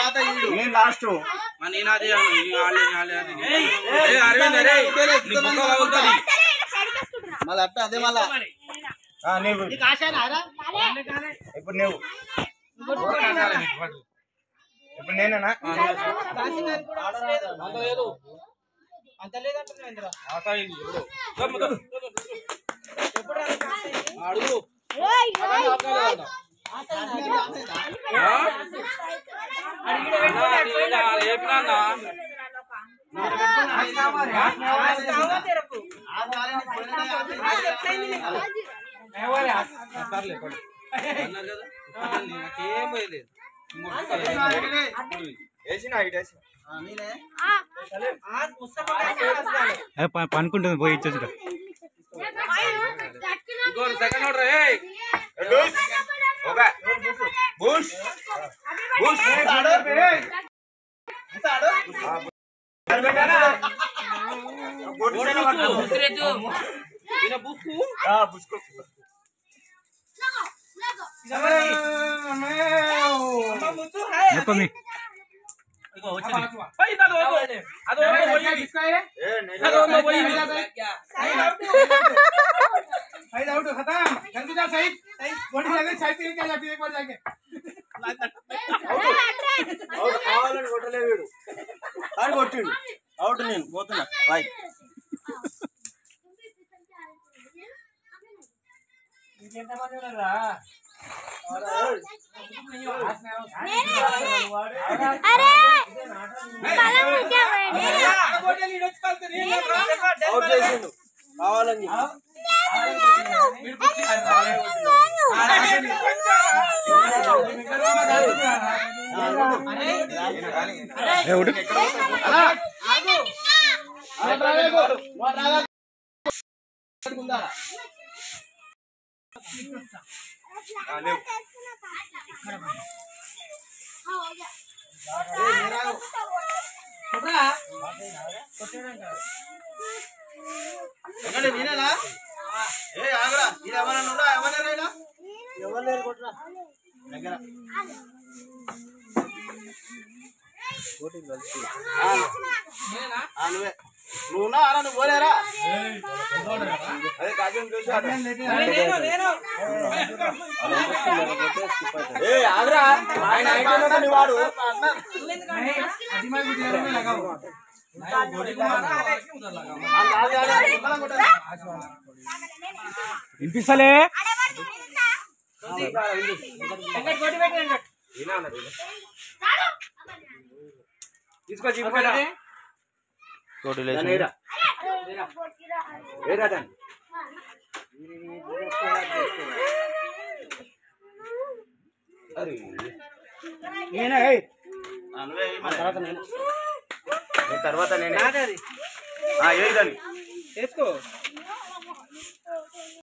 తర్వాత ఈడు నేను లాస్ట్ మరి నేను అది ఈ ఆలే, ఈ ఆలే అని. ఏయ్, అరవింద్ అరే నీ బుక్క పగులుతుంది. మళ్ళీ అట్ట అదే మళ్ళా ఆ, నీవు ఇప్పుడు నువ్వు ఇప్పుడు నేనేనా ఆసాయింది, ఎవడో. దమ్ము, దమ్ము, దమ్ము. అడుగు ఆ? అన్నా, అది ఈడ ఏపినా అన్నా? సర్లే, పడు. అన్నారు కదా నాకేం పోయలేదు వేసిన ఇటు వేసిన పనుకుంటుంది పోయి ఇచ్చేసి ఇంకో సెకండ్ ఆర్డర్ ఏయ్ ఓకే బూష్ బూష్ ఈయన బుక్కు బుష్కో చెప్పమి ఇగో వచ్చింది పై దాదో అదో పోయి అదో పోయి అవుట్ కావాలని కొట్టలే వీడు అని కొట్టిండు అవుట్ నేను పోతున్నా బాయ్ అవుట్ చేసిండు కావాలని నేనేనా ఏ ఆగరా ఇది ఎవరైనా ఉన్నారా ఎవరైనా ఎవరు లేరు కొట్టురా దగ్గర ఆ, నువ్వే నువ్వు ఉన్నా అరా నువ్వు పోలేరా అదే కాజం చూసి ఏ ఆగ్రా ఆయన అయిపోయినా నీ వాడు ఆ, ఆగు, ఆగు, ఆగు, నిమ్మలం కొట్టరా. వినిపిస్తలే తీసుకో జీపుకోడా ఏరా ఏరా దాన్ని అరే నేనే ఏయ్. ఆ, నువ్వే ఈ మరి. తర్వాత నేను నేను తర్వాత నేనే ఆ, ఏయ్ దాన్ని చేసుకో